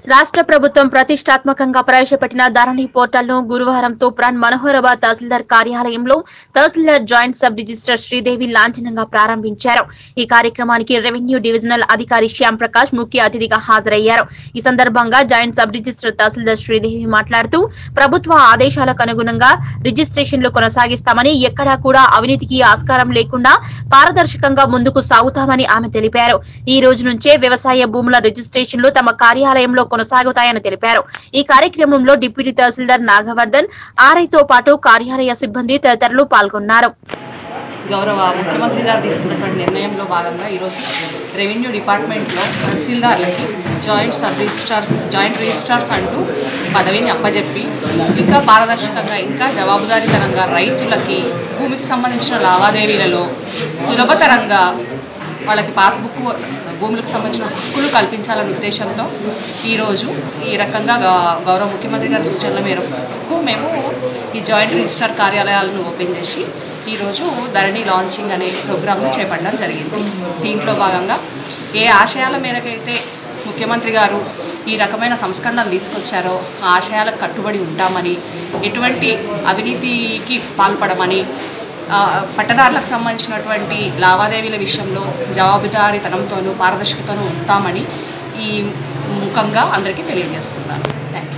రాష్ట్ర ప్రభుత్వం ప్రతిష్టాత్మకంగా ప్రవేశపెట్టిన ధరణి పోర్టల్ ను గురువారం తూప్రాన్ మనోహరాబాద్ తహసీల్దార్ కార్యాలయంలో tahsildar joint sub register Sridevi లాంఛనంగా ప్రారంభించారు ఈ కార్యక్రమానికి రెవెన్యూ డివిజనల్ అధికారి శ్యామ్ ప్రకాష్ ముఖ్య అతిథిగా హాజరయ్యారు ఈ సందర్భంగా joint sub register tahsildar Sridevi మాట్లాడుతూ ప్రభుత్వ ఆదేశాలకు అనుగుణంగా రిజిస్ట్రేషన్లు కొనసాగిస్తామని ఎక్కడా కూడా అవినీతికి ఆస్కారం లేకుండా పారదర్శకంగా ముందుకు సాగుతామని ఆమె తెలిపారు ఈ రోజు నుంచే వ్యవసాయ భూముల రిజిస్ట్రేషన్లు తమ కార్యాలయంలో కొనసాగుతాయని తెలిపారు ఈ కార్యక్రమంలో డిప్యూటీ తహసీల్దార్ నాగవర్ధన్ ఆర్ఐతో పాటు కార్యాలయ సిబ్బంది తదితరులు పాల్గొన్నారు గౌరవ ముఖ్యమంత్రి గారు తీసుకున్నటువంటి నిర్ణయంలో భాగంగా ఈరోజు రెవెన్యూ డిపార్ట్మెంట్లో తహసీల్దార్లకి joint sub registrars joint registrars అంటూ పదవిని అప్పజెప్పి ఇంకా పారదర్శకంగా ఇంకా జవాబుదారీతనంగా రైతులకి భూమికి సంబంధించిన లావాదేవీలలో సులభతరంగా వాళ్ళకి పాస్బుక్ భూములకు సంబంధించిన హక్కులు కల్పించాలనే ఉద్దేశంతో ఈరోజు ఈ రకంగా గౌ- గౌరవ ముఖ్యమంత్రి గారి సూచనల మేరకు మేము ఈ జాయింట్ రిజిస్టార్ కార్యాలయాలను ఓపెన్ చేసి ఈరోజు ధరణి లాంచింగ్ అనే ప్రోగ్రామ్ను చేపట్టడం జరిగింది దీంట్లో భాగంగా ఏ ఆశయాల మేరకైతే ముఖ్యమంత్రి గారు ఈ రకమైన సంస్కరణలు తీసుకొచ్చారో ఆ ఆశయాలకు కట్టుబడి ఉంటామని ఎటువంటి అవినీతికి పాల్పడమని ఆ, పట్టణాలకు సంబంధించినటువంటి లావాదేవీల విషయంలో జవాబుదారీతనంతోనూ పారదర్శకతను ఉంటామని ఈ ముఖంగా అందరికీ తెలియజేస్తున్నాను థ్యాంక్ యూ